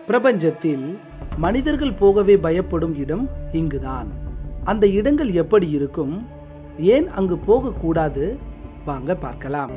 பிரபஞ்சத்தில் மனிதர்கள் போகவே பயப்படும் இடம் இங்குதான் அந்த இடங்கள் எப்படி இருக்கும் ஏன் அங்கு போகக்கூடாது வாங்க பார்க்கலாம்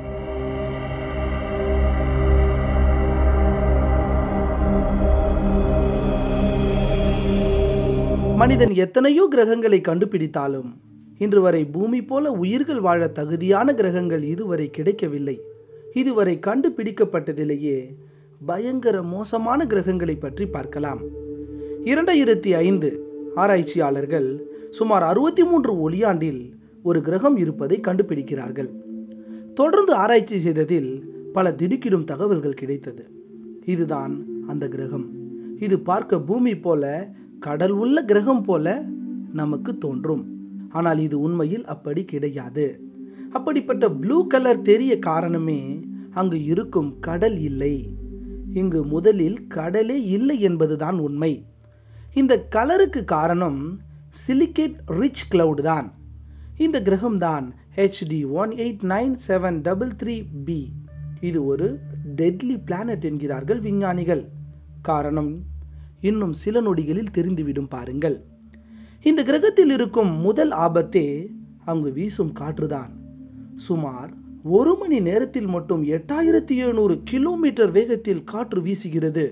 மனிதன் எத்தனையோ கிரகங்களை கண்டுபிடித்தாலும் இன்று வரை பூமி போல உயிர்கள் வாழ தகுதியான கிரகங்கள் இதுவரை கிடைக்கவில்லை இதுவரை கண்டுபிடிக்கப்பட்டதிலேயே பயங்கர மோசமான கிரகங்களை பற்றி பார்க்கலாம் இரண்டாயிரத்தி ஐந்து ஆராய்ச்சியாளர்கள் சுமார் அறுபத்தி மூன்று ஒளியாண்டில் ஒரு கிரகம் இருப்பதை கண்டுபிடிக்கிறார்கள் தொடர்ந்து ஆராய்ச்சி செய்ததில் பல திடுக்கிடும் தகவல்கள் கிடைத்தது இதுதான் அந்த கிரகம் இது பார்க்க பூமி போல கடல் உள்ள கிரகம் போல நமக்கு தோன்றும் ஆனால் இது உண்மையில் அப்படி கிடையாது அப்படிப்பட்ட ப்ளூ கலர் தெரிய காரணமே அங்கு இருக்கும் கடல் இல்லை இங்கு முதலில் கடலே இல்லை என்பதுதான் உண்மை இந்த கலருக்கு காரணம் சிலிகேட் ரிச் கிளவுட் தான் இந்த கிரகம்தான் HD one eight nine seven double three B இது ஒரு டெட்லி பிளானட் என்கிறார்கள் விஞ்ஞானிகள் காரணம் இன்னும் சில நொடிகளில் தெரிந்துவிடும் பாருங்கள் இந்த கிரகத்தில் இருக்கும் முதல் ஆபத்தே அங்கு வீசும் காற்றுதான் சுமார் ஒரு மணி நேரத்தில் மட்டும் எட்டாயிரத்தி எழுநூறு கிலோமீட்டர் வேகத்தில் காற்று வீசுகிறது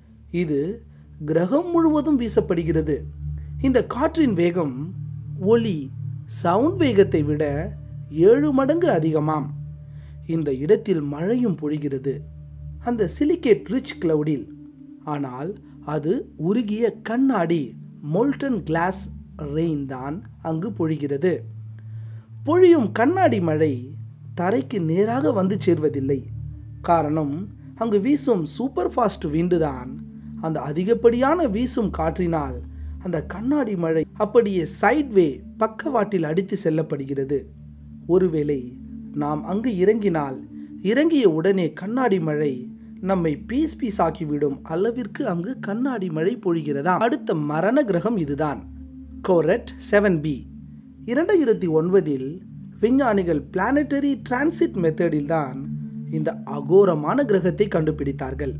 இது கிரகம் முழுவதும் வீசப்படுகிறது இந்த காற்றின் வேகம் ஒளி சவுண்ட் வேகத்தை விட ஏழு மடங்கு அதிகமாம் இந்த இடத்தில் மழையும் பொழிகிறது அந்த சிலிகேட் ரிச் கிளவுடில் ஆனால் அது உருகிய கண்ணாடி மோல்டன் கிளாஸ் ரெயின் தான் அங்கு பொழிகிறது பொழியும் கண்ணாடி மழை தரைக்கு நேராக வந்து சேர்வதில்லை காரணம் அங்கு வீசும் சூப்பர் ஃபாஸ்ட் விண்டு தான் அந்த அதிகப்படியான வீசும் காற்றினால் அந்த கண்ணாடி மழை அப்படியே சைட்வே பக்கவாட்டில் அடித்து செல்லப்படுகிறது ஒருவேளை நாம் அங்கு இறங்கினால் இறங்கிய உடனே கண்ணாடி மழை நம்மை பீஸ் பீஸ் ஆக்கிவிடும் அளவிற்கு அங்கு கண்ணாடி மழை பொழிகிறதா அடுத்த மரண கிரகம் இதுதான் கோரட் செவன் பி இரண்டாயிரத்தி ஒன்பதில் விஞ்ஞானிகள் பிளானட்டரி டிரான்சிட் மெத்தடில் தான் இந்த அகோரமான கிரகத்தை கண்டுபிடித்தார்கள்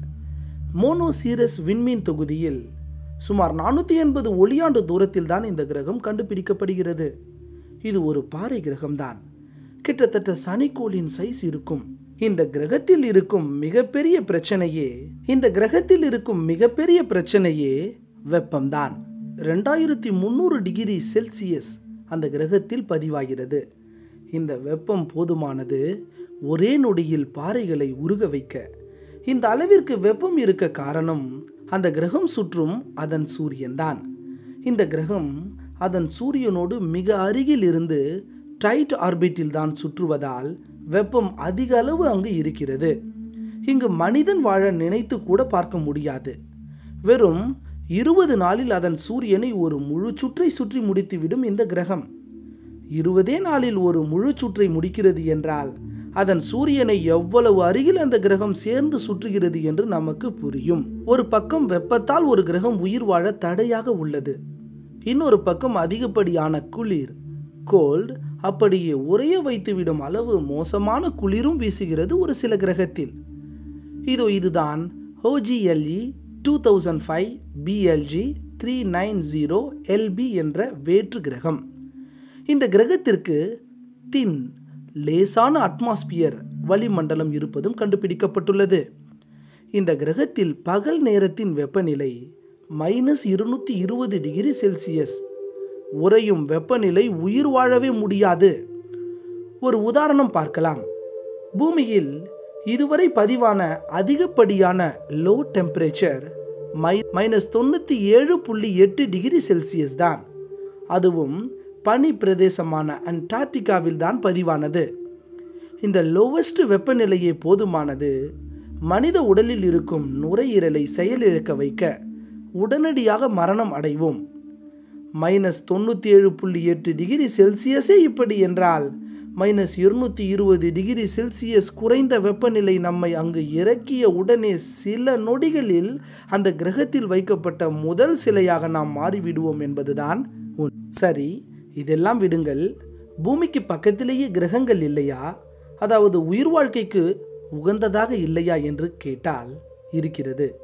மோனோசீரஸ் விண்மீன் தொகுதியில் சுமார் நானூற்றி எண்பது ஒளியாண்டு தூரத்தில் தான் இந்த கிரகம் கண்டுபிடிக்கப்படுகிறது இது ஒரு பாறை கிரகம்தான் கிட்டத்தட்ட சனிக்கோளின் சைஸ் இருக்கும் இந்த கிரகத்தில் இருக்கும் மிகப்பெரிய பிரச்சனையே இந்த கிரகத்தில் இருக்கும் மிகப்பெரிய பிரச்சனையே வெப்பம்தான் ரெண்டாயிரத்தி முந்நூறு டிகிரி செல்சியஸ் அந்த கிரகத்தில் பதிவாகிறது இந்த வெப்பம் போதுமானது ஒரே நொடியில் பாறைகளை உருக வைக்க இந்த அளவிற்கு வெப்பம் இருக்க காரணம் அந்த கிரகம் சுற்றும் அதன் சூரியன்தான் இந்த கிரகம் அதன் சூரியனோடு மிக அருகில் இருந்து டைட் ஆர்பிட்டில் தான் சுற்றுவதால் வெப்பம் அதிக அளவு அங்கு இருக்கிறது இங்கு மனிதன் வாழ நினைத்து கூட பார்க்க முடியாது வெறும் இருபது நாளில் அதன் சூரியனை ஒரு முழு சுற்றை சுற்றி முடித்துவிடும் இந்த கிரகம் இருபதே நாளில் ஒரு முழு சுற்றை முடிக்கிறது என்றால் அதன் சூரியனை எவ்வளவு அருகில் அந்த கிரகம் சேர்ந்து சுற்றுகிறது என்று நமக்கு புரியும் ஒரு பக்கம் வெப்பத்தால் ஒரு கிரகம் உயிர் வாழ தடையாக உள்ளது இன்னொரு பக்கம் அதிகப்படியான குளிர் கோல்டு அப்படியே உறைய வைத்துவிடும் அளவு மோசமான குளிரும் வீசுகிறது ஒரு சில கிரகத்தில் இதோ இதுதான் OGLE two thousand five BLG three nine zero LB என்ற வேற்று கிரகம் இந்த கிரகத்திற்கு தின் லேசான அட்மாஸ்பியர் வளிமண்டலம் இருப்பதும் கண்டுபிடிக்கப்பட்டுள்ளது இந்த கிரகத்தில் பகல் நேரத்தின் வெப்பநிலை மைனஸ் இருநூற்றி இருபது டிகிரி செல்சியஸ் உறையும் வெப்பநிலை உயிர் வாழவே முடியாது ஒரு உதாரணம் பார்க்கலாம் பூமியில் இதுவரை பதிவான அதிகப்படியான லோ டெம்பரேச்சர் மை மைனஸ் தொண்ணூற்றி ஏழு புள்ளி எட்டு டிகிரி செல்சியஸ் தான் அதுவும் பனி பிரதேசமான அண்டார்டிகாவில் தான் பதிவானது இந்த லோவஸ்ட் வெப்பநிலையே போதுமானது மனித உடலில் இருக்கும் நுரையீரலை செயலிழக்க வைக்க உடனடியாக மரணம் அடைவோம் மைனஸ் தொண்ணூற்றி ஏழு புள்ளி எட்டு டிகிரி செல்சியஸே இப்படி என்றால் மைனஸ் இருநூற்றி இருபது டிகிரி செல்சியஸ் குறைந்த வெப்பநிலை நம்மை அங்கு இறக்கிய உடனே சில நொடிகளில் அந்த கிரகத்தில் வைக்கப்பட்ட முதல் சிலையாக நாம் மாறிவிடுவோம் என்பதுதான் உண் சரி இதெல்லாம் விடுங்கள் பூமிக்கு பக்கத்திலேயே கிரகங்கள் இல்லையா அதாவது உயிர் வாழ்க்கைக்கு உகந்ததாக இல்லையா என்று கேட்டால் இருக்கிறது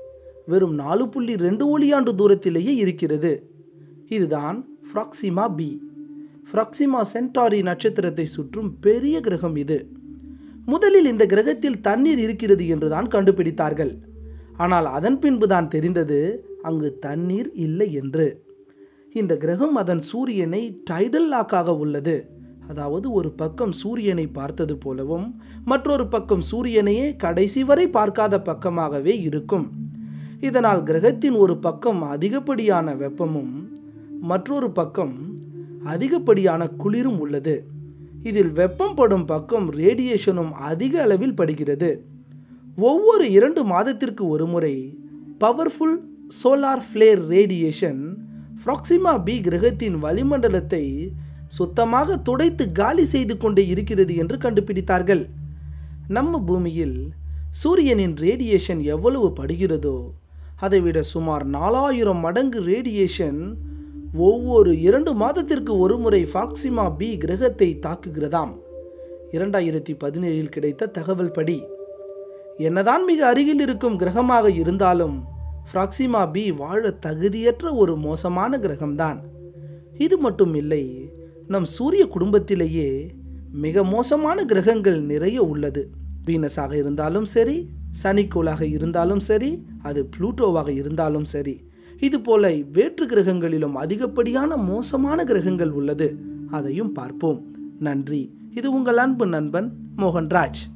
வெறும் நாலு புள்ளி ரெண்டு ஒளியாண்டு தூரத்திலேயே இருக்கிறது இதுதான் ஃப்ராக்சிமா பி ஃப்ராக்சிமா சென்டாரி நட்சத்திரத்தை சுற்றும் பெரிய கிரகம் இது முதலில் இந்த கிரகத்தில் தண்ணீர் இருக்கிறது என்றுதான் கண்டுபிடித்தார்கள் ஆனால் அதன் பின்புதான் தெரிந்தது அங்கு தண்ணீர் இல்லை என்று இந்த கிரகம் அதன் சூரியனை டைடல் லாக்காக உள்ளது அதாவது ஒரு பக்கம் சூரியனை பார்த்தது போலவும் மற்றொரு பக்கம் சூரியனையே கடைசி வரை பார்க்காத பக்கமாகவே இருக்கும் இதனால் கிரகத்தின் ஒரு பக்கம் அதிகப்படியான வெப்பமும் மற்றொரு பக்கம் அதிகப்படியான குளிரும் உள்ளது இதில் வெப்பம் படும் பக்கம் ரேடியேஷனும் அதிக அளவில் படுகிறது ஒவ்வொரு இரண்டு மாதத்திற்கு ஒரு முறை powerful solar flare radiation Proxima B கிரகத்தின் வளிமண்டலத்தை சுத்தமாக துடைத்து காலி செய்து கொண்டே இருக்கிறது என்று கண்டுபிடித்தார்கள் நம்ம பூமியில் சூரியனின் ரேடியேஷன் எவ்வளவு படுகிறதோ அதைவிட சுமார் நாலாயிரம் மடங்கு ரேடியேஷன் ஒவ்வொரு இரண்டு மாதத்திற்கு ஒரு முறை ஃபாக்சிமா பி கிரகத்தை தாக்குகிறதாம் இரண்டாயிரத்தி பதினேழில் கிடைத்த தகவல் படி என்னதான் மிக அருகில் இருக்கும் கிரகமாக இருந்தாலும் ஃப்ராக்சிமா பி வாழ தகுதியற்ற ஒரு மோசமான கிரகம்தான் இது மட்டும் இல்லை நம் சூரிய குடும்பத்திலேயே மிக மோசமான கிரகங்கள் நிறைய உள்ளது வீனஸாக இருந்தாலும் சரி சனிக்கோளாக இருந்தாலும் சரி அது புளூட்டோவாக இருந்தாலும் சரி இது போல வேற்று கிரகங்களிலும் அதிகப்படியான மோசமான கிரகங்கள் உள்ளது அதையும் பார்ப்போம் நன்றி இது உங்கள் அன்பு நண்பன் மோகன்ராஜ்